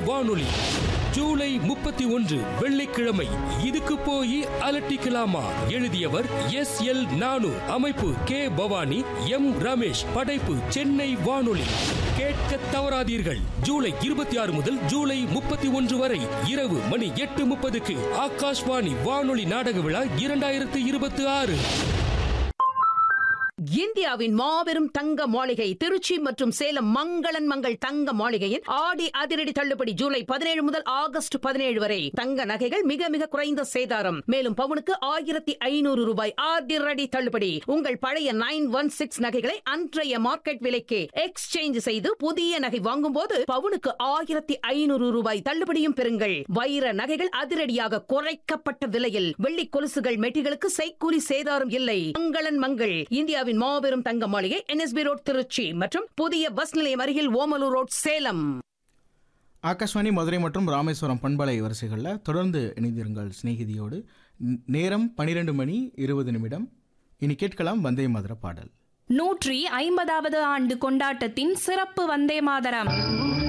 வானொலி ஜூலை முப்பத்தி ஒன்று வெள்ளிக்கிழமை இதுக்கு போய் அலட்டிக்கலாமா எழுதியவர் எஸ் எல் நானு அமைப்பு கே பவானி எம் ரமேஷ் படைப்பு சென்னை வானொலி கேட்க தவறாதீர்கள் ஜூலை இருபத்தி ஆறு முதல் ஜூலை முப்பத்தி ஒன்று வரை இரவு மணி எட்டு முப்பதுக்கு ஆகாஷ்வாணி வானொலி நாடக விழா இரண்டாயிரத்து இருபத்தி ஆறு இந்தியாவின் மாபெரும் தங்க மாளிகை திருச்சி மற்றும் சேலம் மங்களன் மங்கள் தங்க மாளிகையின் ஆடி அதிரடி தள்ளுபடி ஜூலை பதினேழு முதல் ஆகஸ்ட் பதினேழு வரை தங்க நகைகள் மிக மிக குறைந்த சேதாரம் மேலும் பவுனுக்கு ஆயிரத்தி ஐநூறு ரூபாய் அதிரடி தள்ளுபடி உங்கள் பழைய நைன் ஒன் சிக்ஸ் நகைகளை அன்றைய மார்க்கெட் விலைக்கு எக்ஸ்சேஞ்ச் செய்து புதிய நகை வாங்கும் போது பவுனுக்கு ஆயிரத்தி ஐநூறு ரூபாய் தள்ளுபடியும் பெறுங்கள் வைர நகைகள் அதிரடியாக குறைக்கப்பட்ட விலையில் வெள்ளி கொலுசுகள் மெட்டிகளுக்கு செய்கூலி சேதாரம் இல்லை மங்களன் மங்கள் இந்தியாவின் மாபெரும் தங்க மாளிகை என்எஸ்பி ரோட் திருச்சி மற்றும் புதிய பஸ் நிலையம் அருகில் ஓமலூர் ரோட் சேலம் ஆகாஷ்வாணி மதுரை மற்றும் ராமேஸ்வரம் பண்பலை வரிசைகளில் தொடர்ந்து இணைந்திருங்கள் சிநேகிதியோடு ந- நேரம் பனிரெண்டு மணி இருபது நிமிடம் இனி கேட்கலாம் வந்தே மதுர பாடல் நூற்றி ஐம்பதாவது ஆண்டு கொண்டாட்டத்தின் சிறப்பு வந்தே மாதரம்